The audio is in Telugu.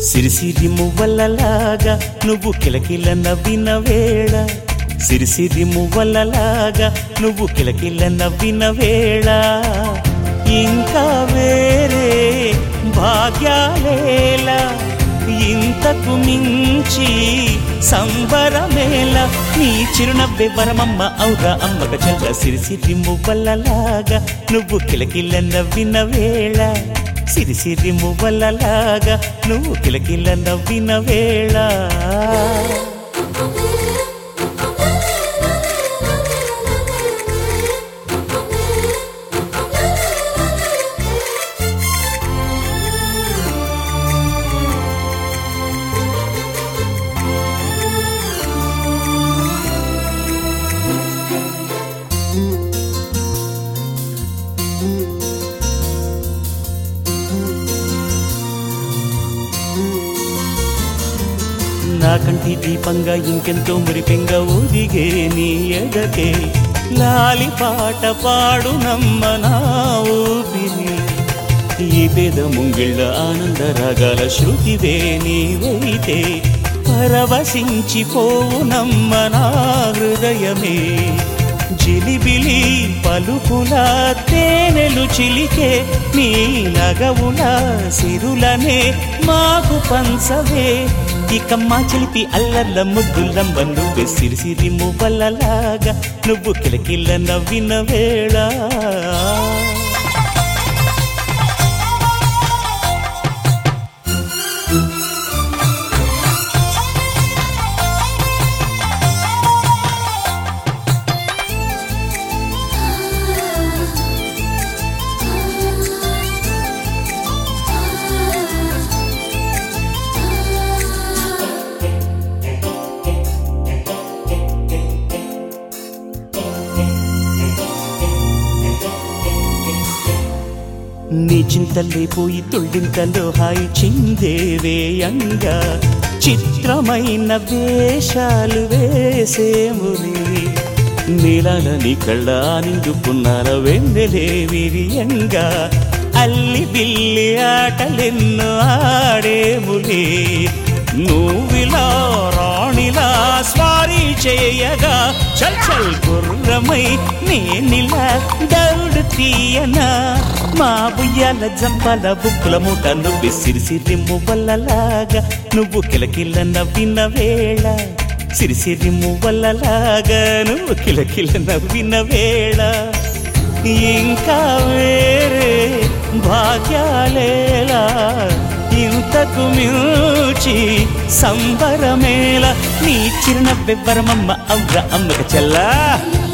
సిరిసిరి మువ్వలలాగా నువ్వు కిలకిల నవ్విన వేళ సిరిసిరి మువ్వలలాగా నువ్వు కిలకిల నవ్విన వేళ ఇంకా వేరే భాగ్యాలేలా ఇంతకు మించి సంబరమేల నీ చిరునవ్వే వరమమ్మ ఔరా అమ్మక చల్ల సిరిసిరి మువ్వలలాగా నువ్వు కిలకిల నవ్విన వేళ సిరిసిరి మువ్వలలాగా నువ్వు కిలకిల నవ్విన వేళ నా కంటి దీపంగా ఇంకెంతో మురిపెంగా ఒదిగే నీ ఎదకే లాలి పాట పాడు నమ్మ నా ఊపిరి ఈ పేద ముంగిళ్ళ ఆనంద రాగాల శృతివే నీవైతే పరవశించిపోవు నమ్మ నా హృదయమే జిలిబిలి పలుకుల తేనెలు చిలికే నీ నగవుల సిరులనే మాకు పంచవే ఇక మా చిలిపి అల్లర్ల ముద్దులంబ నువ్వే సిరిసిరి మువ్వలలాగా నువ్వు కిలకిల నవ్విన వేళ నీ చింతలే పోయి తొళ్ళింతలో హాయి చిందేవేయంగా చిత్రమైన వేషాలు వేసేముని నీలాల నీ కళ్ళ నిండుకున్నార వెన్నెలే విరియంగా అల్లి బిల్లి ఆటలెన్నో ఆడేములే నువ్విలా రాణిలా స్వారీ చేయగా చల్ చల్ గుర్రమై నేనిలా దౌడు తీయనా మా బుయ్యాల జంపాల బుక్కుల మూట నువ్వు సిరిసిరి మువ్వలలాగా నువ్వు కిలకిల నవ్విన వేళ సిరిసిరి మువ్వలలాగా నువ్వు కిలకిల నవ్విన వేళ ఇంకా వేరే భాగ్యాలేలా ఇంతకు మించి సంబరమేల నీ చిరునవ్వెవ్వరమమ్మ అవ్వ అమ్మక చెల్లా